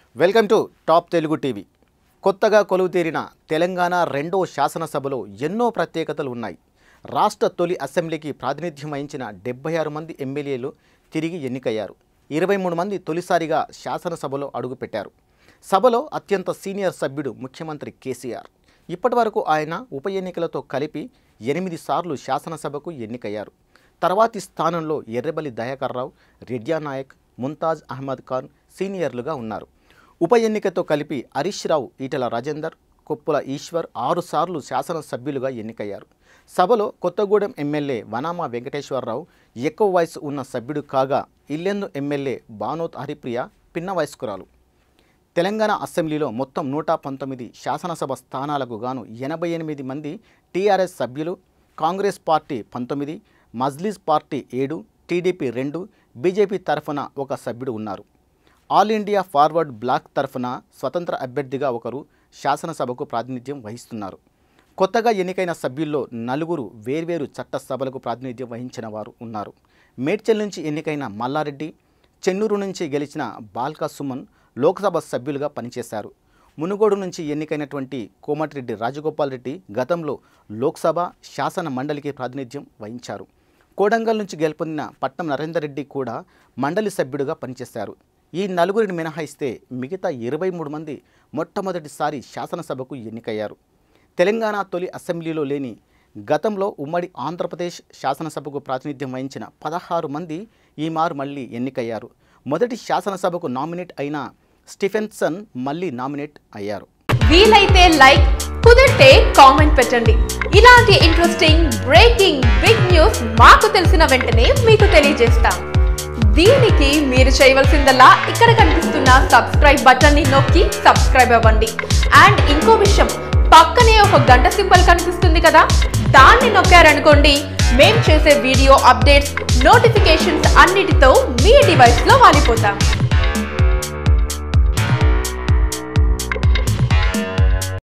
welcome to top Telugu TV కొత్తగా కొలువు తీరిన తెలంగాణ రెండో శాసనసభలో ఎన్నో ప్రత్యేకతలు ఉన్నాయి రాష్ట్ర తొలి అసెంబ్లీకి ప్రాతినిధ్యం వహించిన డెబ్బై ఆరు మంది ఎమ్మెల్యేలు తిరిగి ఎన్నికయ్యారు ఇరవై మూడు మంది తొలిసారిగా శాసనసభలో అడుగుపెట్టారు సభలో అత్యంత సీనియర్ సభ్యుడు ముఖ్యమంత్రి కేసీఆర్ ఇప్పటివరకు ఆయన ఉప ఎన్నికలతో కలిపి ఎనిమిది సార్లు శాసనసభకు ఎన్నికయ్యారు తర్వాతి స్థానంలో ఎర్రబలి దయాకర్ రావు రెడ్యా నాయక్ ముంతాజ్ అహ్మద్ ఖాన్ సీనియర్లుగా ఉన్నారు ఉప ఎన్నికతో కలిపి హరీష్ రావు ఈటల రాజేందర్ కొప్పుల ఈశ్వర్ ఆరుసార్లు శాసనసభ్యులుగా ఎన్నికయ్యారు సభలో కొత్తగూడెం ఎమ్మెల్యే వనామా వెంకటేశ్వరరావు ఎక్కువ వయసు ఉన్న సభ్యుడు కాగా ఇల్లెందు ఎమ్మెల్యే బానోత్ హరిప్రియ పిన్న వయస్కురాలు తెలంగాణ అసెంబ్లీలో మొత్తం నూట పంతొమ్మిది శాసనసభ స్థానాలకు గాను ఎనభై ఎనిమిది మంది టీఆర్ఎస్ సభ్యులు కాంగ్రెస్ పార్టీ పంతొమ్మిది మజ్లిస్ పార్టీ ఏడు టీడీపీ రెండు బీజేపీ తరఫున ఒక సభ్యుడు ఉన్నారు ఆల్ ఇండియా ఫార్వర్డ్ బ్లాక్ తరఫున స్వతంత్ర అభ్యర్థిగా ఒకరు శాసనసభకు ప్రాతినిధ్యం వహిస్తున్నారు కొత్తగా ఎన్నికైన సభ్యుల్లో నలుగురు వేర్వేరు చట్టసభలకు ప్రాతినిధ్యం వహించిన వారు ఉన్నారు మేడ్చల్ నుంచి ఎన్నికైన మల్లారెడ్డి చెన్నూరు నుంచి గెలిచిన బాల్కా సుమన్ లోక్సభ సభ్యులుగా పనిచేశారు మునుగోడు నుంచి ఎన్నికైనటువంటి కోమటిరెడ్డి రాజగోపాల్ రెడ్డి గతంలో లోక్సభ శాసన మండలికి ప్రాతినిధ్యం వహించారు కోడంగల్ నుంచి గెలుపొందిన పట్నం నరేందర్ రెడ్డి కూడా మండలి సభ్యుడిగా పనిచేశారు ఈ నలుగురిని మినహాయిస్తే మిగతా ఇరవై మూడు మంది మొట్టమొదటిసారి శాసనసభకు ఎన్నికయ్యారు తెలంగాణ తొలి అసెంబ్లీలో లేని గతంలో ఉమ్మడి ఆంధ్రప్రదేశ్ శాసనసభకు ప్రాతినిధ్యం వహించిన పదహారు మంది ఈ మారు మళ్ళీ ఎన్నికయ్యారు మొదటి శాసనసభకు నామినేట్ అయిన స్టిఫెన్సన్ మళ్ళీ నామినేట్ అయ్యారు వీలైతే లైక్ కుదిరితే కామెంట్ పెట్టండి ఇలాంటి ఇంట్రెస్టింగ్ బ్రేకింగ్ బిగ్ న్యూస్ మాకు తెలిసిన వెంటనే మీకు తెలియజేస్తాం దీనికి మీరు చేయవలసిందల్లా ఇక్కడ కనిపిస్తున్న సబ్స్క్రైబ్ బటన్ ని నొక్కి సబ్స్క్రైబ్ అవ్వండి అండ్ ఇంకో విషయం పక్కనే ఒక గంట సింబల్ కనిపిస్తుంది కదా దాన్ని నొక్కారనుకోండి మేం చేసే వీడియో అప్డేట్స్ నోటిఫికేషన్స్ అన్నిటితో మీ డివైస్ లో వాలిపోతాం